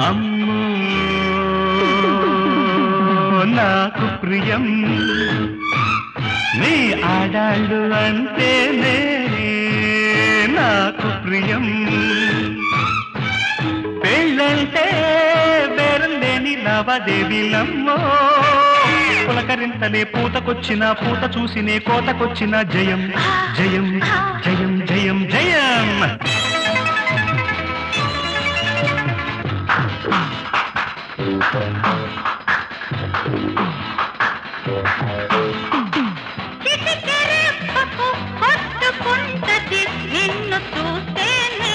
అమ్మో నాకు ప్రియం నీ ఆడాళ్ళు అంటేనే నాకు ప్రియం పెళ్ళంటే బేరం లేని లావాదేవీలమ్మో పులకరింతలే పూతకొచ్చిన పూత చూసినే కోతకొచ్చిన జయం జయం జయం జయం జయం చిటికెరెప్పకు హత్తుకుంటది నిన్ను చూస్తేనే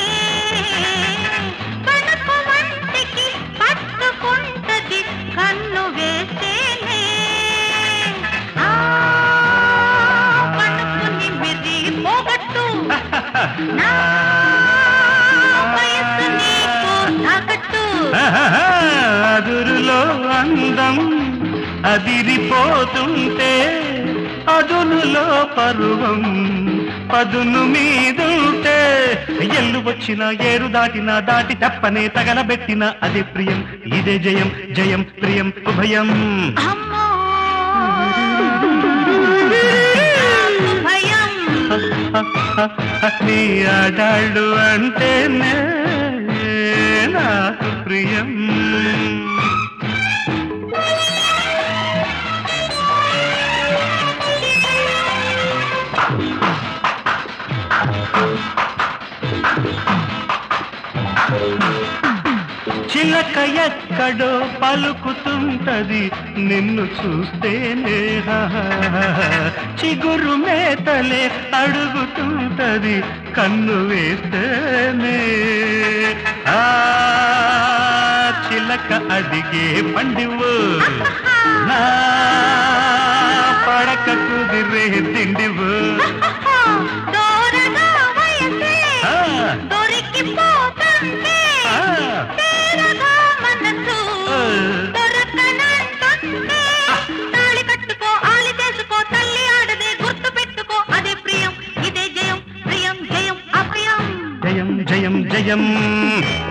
పనకు వంటికి పట్టుకుంటది కన్ను వేస్తేనే ఆ పనుకు నిమిరి పోగొట్టు నా వయసు నీకు తాకట్టు అదురులో అందం అదిరిపోతుంటే అదునులో పరువం పదును మీదుంటే ఎల్లు వచ్చిన ఏరు దాటిన దాటి తప్పనే తగలబెట్టిన అదే ప్రియం ఇదే జయం జయం ప్రియం ఉభయం అమ్మో నాకు భయం నీ ఆడాళ్ళు అంటేనే నాకు ప్రియం చిలక ఎక్కడో పలుకుతుంటది నిన్ను చూస్తేనే చిగురు మేతలే అడుగుతుంటది కన్ను వేస్తేనే ఆ చిలక అడిగే పండివు నా పడక కుదిరే తిండివు దూరగా వయసే ఆ, దొరికిపోతుంటే ఆ. తేరగా మనసు ఆ. దొరకనంటుంటే తాళి కట్టుకో ఆలి చేసుకో తల్లి ఆడదే గుర్తు పెట్టుకో అదే ప్రియం ఇదే జయం ప్రియం జయం అప్రియం జయం జయం జయం